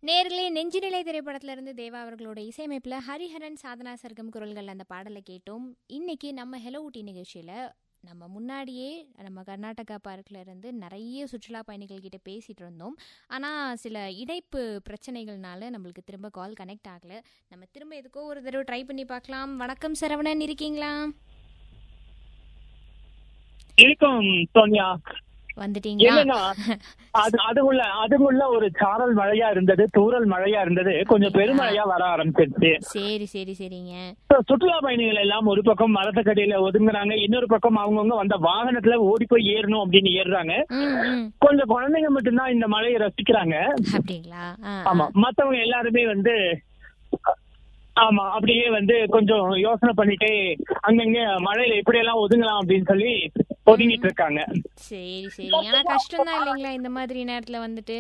நேர்களே நெஞ்சுநிலை திரைப்படத்துல இருந்து தேவா அவர்களோட இசையமைப்பில் ஹரிஹரன் சாதனா சர்க்கம் குரல்கள் அந்த பாடலை கேட்டோம் இன்னைக்கு நம்ம ஹெலோ ஊட்டி நிகழ்ச்சியில் நம்ம முன்னாடியே நம்ம கர்நாடகா பார்க்கில் இருந்து நிறைய சுற்றுலா பயணிகள் கிட்ட பேசிட்டு இருந்தோம் ஆனால் சில இணைப்பு பிரச்சனைகள்னால நம்மளுக்கு திரும்ப கால் கனெக்ட் ஆகல நம்ம திரும்ப எதுக்கோ ஒரு தடவை ட்ரை பண்ணி பார்க்கலாம் வணக்கம் சரவணன் இருக்கீங்களா இருக்கும் சோனியா வந்துட்டீங்களா என்னன்னா அது அதுக்குள்ள அதுக்குள்ள ஒரு சாரல் மழையா இருந்தது தூறல் மழையா இருந்தது கொஞ்சம் பெருமழையா வர ஆரம்பிச்சிருச்சு சரி சரி சரிங்க So, சுற்றுலா பயணிகள் எல்லாம் ஒரு பக்கம் மரத்துக்கடியில ஒதுங்குறாங்க இன்னொரு பக்கம் அவங்கவுங்க வந்த வாகனத்துல ஓடி போய் ஏறணும் அப்படின்னு ஏறுறாங்க ம் ம் கொஞ்சம் குழந்தைங்க மட்டும்தான் இந்த மழையை ரசிக்கிறாங்க அப்படிங்களா ஆ ஆ. ஆமா மத்தவங்க எல்லாருமே வந்து ஆமா அப்படியே வந்து கொஞ்சம் யோசனை பண்ணிட்டே அங்கங்க மழையில எப்படி எல்லாம் ஒதுங்கலாம் அப்படின்னு சொல்லி ஒதுங்கிட்டு இருக்காங்க சரி சரி ஆனா கஷ்டம் தான் இல்லைங்களா இந்த மாதிரி நேரத்துல வந்துட்டு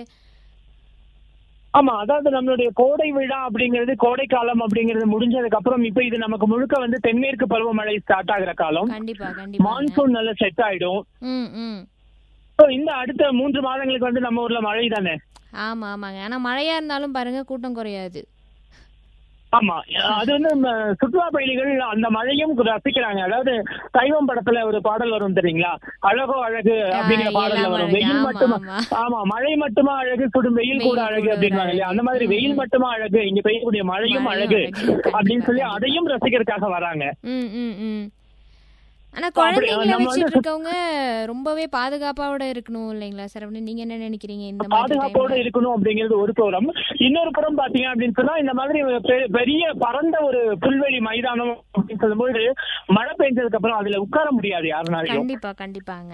ஆமா அதாவது நம்மளுடைய கோடை விழா அப்படிங்கிறது கோடை காலம் அப்படிங்கிறது முடிஞ்சதுக்கு அப்புறம் இப்ப இது நமக்கு முழுக்க வந்து தென்மேற்கு பருவமழை ஸ்டார்ட் ஆகுற காலம் கண்டிப்பா கண்டிப்பா மான்சூன் நல்லா செட் ஆயிடும் ம் ம் So, இந்த அடுத்த மூன்று மாதங்களுக்கு வந்து நம்ம ஊர்ல மழை தானே ஆமா ஆமாங்க ஆனா மழையா இருந்தாலும் பாருங்க கூட்டம் குறையாது ஆமா அது வந்து நம்ம சுற்றுலா பயணிகள் அந்த மழையும் ரசிக்கிறாங்க அதாவது சைவம் படத்துல ஒரு பாடல் வரும் தெரியுங்களா அழகோ அழகு அப்படிங்கிற ஆ, பாடல்ல எல்லாம் வரும் அழகு. வெயில் ஆமா, மட்டுமா ஆமா. ஆமா மழை மட்டுமா அழகு சுடும் வெயில் கூட வெயில் அழகு கூட அப்படின்வாங்க இல்லையா அந்த மாதிரி அழகு. வெயில் ம். மட்டுமா அழகு இங்க பெய்யக்கூடிய மழையும் மழையும் அழகு அழகு. அப்படின்னு சொல்லி கண்டிப்பா, அதையும் ரசிக்கிறதுக்காக வராங்க ம் ம் ம் ஆனா அப்படி, குழந்தைங்களை நம்ம வந்து வச்சுட்டு இருக்கவங்க ரொம்பவே பாதுகாப்பாவோட இருக்கணும் இல்லைங்களா சரவணன் நீங்க என்ன நினைக்கிறீங்க இந்த மாதிரி பாதுகாப்போட டைம்ல இருக்கணும் அப்படிங்கிறது ஒரு புறம் இன்னொரு புறம் பாத்தீங்க அப்படின்னு சொன்னா இந்த மாதிரி பெ- பெரிய பரந்த ஒரு புல்வெளி மைதானம் அப்படின்னு சொல்லும்போது மழை பெஞ்சதுக்கு அப்புறம் அதுல உட்கார முடியாது யாருனாலையும் கண்டிப்பா கண்டிப்பாங்க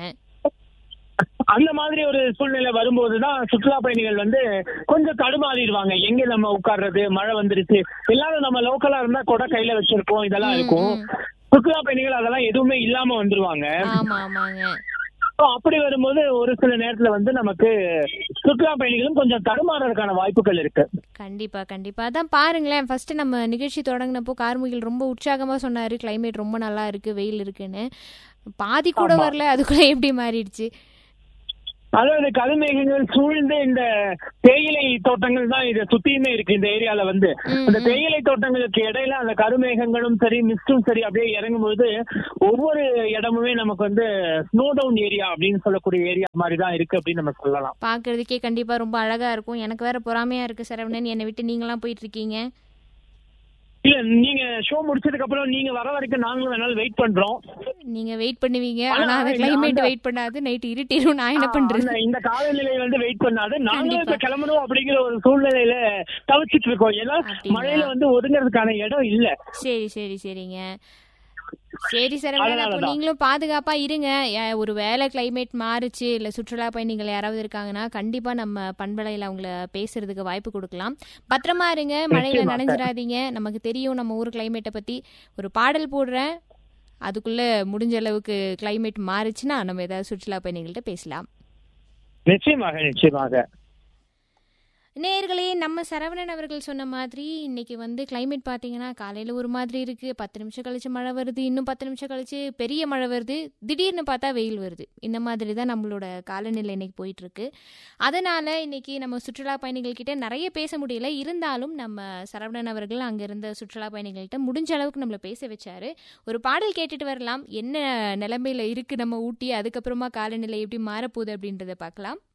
அந்த மாதிரி ஒரு சூழ்நிலை வரும்போதுதான் சுற்றுலா பயணிகள் வந்து கொஞ்சம் தடுமாறிடுவாங்க எங்க நம்ம உட்கார்றது மழை வந்துருச்சு எல்லாரும் நம்ம லோக்கலா இருந்தா கொடை கையில வச்சிருப்போம் இதெல்லாம் ம், இருக்கும் ம். சுற்றுலா பயணிகள் அதெல்லாம் எதுவுமே இல்லாம வந்துருவாங்க ஆமா ஆமாங்க So, அப்படி வரும்போது ஒரு சில நேரத்துல வந்து நமக்கு சுற்றுலா பயணிகளும் கொஞ்சம் தடுமாறதுக்கான வாய்ப்புகள் இருக்கு கண்டிப்பா கண்டிப்பா அதான் பாருங்களேன் ஃபர்ஸ்ட் நம்ம நிகழ்ச்சி தொடங்கினப்போ கார்முகில் ரொம்ப உற்சாகமா சொன்னாரு கிளைமேட் ரொம்ப நல்லா இருக்கு வெயில் இருக்குன்னு பாதி கூட ஆமா. வரல அதுக்குள்ள எப்படி மாறிடுச்சு அதாவது கருமேகங்கள் சூழ்ந்து இந்த தேயிலை தோட்டங்கள் தான் இதை சுத்தியுமே இருக்கு இந்த ஏரியால வந்து ம், அந்த ம். தேயிலை தோட்டங்களுக்கு இடையில அந்த கருமேகங்களும் சரி மிஸ்டும் சரி அப்படியே இறங்கும்போது ஒவ்வொரு இடமுமே நமக்கு வந்து ஸ்னோ டவுன் ஏரியா அப்படின்னு சொல்லக்கூடிய ஏரியா மாதிரி தான் இருக்கு அப்படின்னு நம்ம சொல்லலாம் பார்க்கறதுக்கே கண்டிப்பா ரொம்ப அழகா இருக்கும் எனக்கு வேற பொறாமையா இருக்கு சரவணன் என்னை விட்டு நீங்களாம் போயிட்டு இருக்கீங்க இல்ல நீங்க ஷோ முடிச்சதுக்கு அப்புறம் நீங்க வர வரைக்கும் நாங்களும் வேணாலும் வெயிட் பண்றோம் நீங்க வெயிட் பண்ணுவீங்க ஆனா, ஆனா அந்த இந்த- கிளைமேட் அந்த- வெயிட் பண்ணாது நைட் இருட்டிடும் நான் என்ன ஆ, பண்றது அந்த- இந்த காலநிலை வந்து வெயிட் பண்ணாது நாங்களும் இப்ப கண்டிப்பா. கிளம்பணும் அப்படிங்கிற ஒரு சூழ்நிலையில தவிச்சிட்டு இருக்கோம் ஏன்னா அப்படிங்களா? மழையில வந்து ஒதுங்கிறதுக்கான இடம் இல்ல சரி சரி சரிங்க சரி சரவணன் அப்போ அதனாலதான். நீங்களும் பாதுகாப்பா இருங்க ஏ- ஒரு வேலை கிளைமேட் மாறுச்சு இல்ல சுற்றுலா பயணிகள் யாராவது இருக்காங்கன்னா கண்டிப்பா நம்ம பண்பலையில அவங்கள பேசுறதுக்கு வாய்ப்பு கொடுக்கலாம் பத்திரமா இருங்க மழையில நிச்சயமா. நனைஞ்சிடாதீங்க நமக்கு தெரியும் நம்ம ஊர் கிளைமேட்டை பத்தி ஒரு பாடல் போடுறேன் அதுக்குள்ள முடிஞ்ச அளவுக்கு கிளைமேட் மாறுச்சுன்னா நம்ம ஏதாவது சுற்றுலா பயணிகள்கிட்ட பேசலாம் நிச்சயமாக நிச்சயமாக நேர்களே நம்ம சரவணன் அவர்கள் சொன்ன மாதிரி இன்னைக்கு வந்து climate பார்த்தீங்கன்னா காலையில் ஒரு மாதிரி இருக்கு பத்து நிமிஷம் கழிச்சு மழை வருது இன்னும் பத்து நிமிஷம் கழிச்சு பெரிய மழை வருது திடீர்னு பார்த்தா வெயில் வருது இந்த மாதிரி தான் நம்மளோட காலநிலை இன்னைக்கு போயிட்டு இருக்கு அதனால இன்னைக்கு நம்ம சுற்றுலா பயணிகள் கிட்ட நிறைய பேச முடியல இருந்தாலும் நம்ம சரவணன் அவர்கள் அங்க இருந்த சுற்றுலா பயணிகள்கிட்ட முடிஞ்ச அளவுக்கு நம்மள பேச வச்சாரு ஒரு பாடல் கேட்டுட்டு வரலாம் என்ன நிலைமையில இருக்கு நம்ம ஊட்டி அதுக்கப்புறமா காலநிலை எப்படி மாறப்போகுது அப்படின்றத பார்க்கலாம்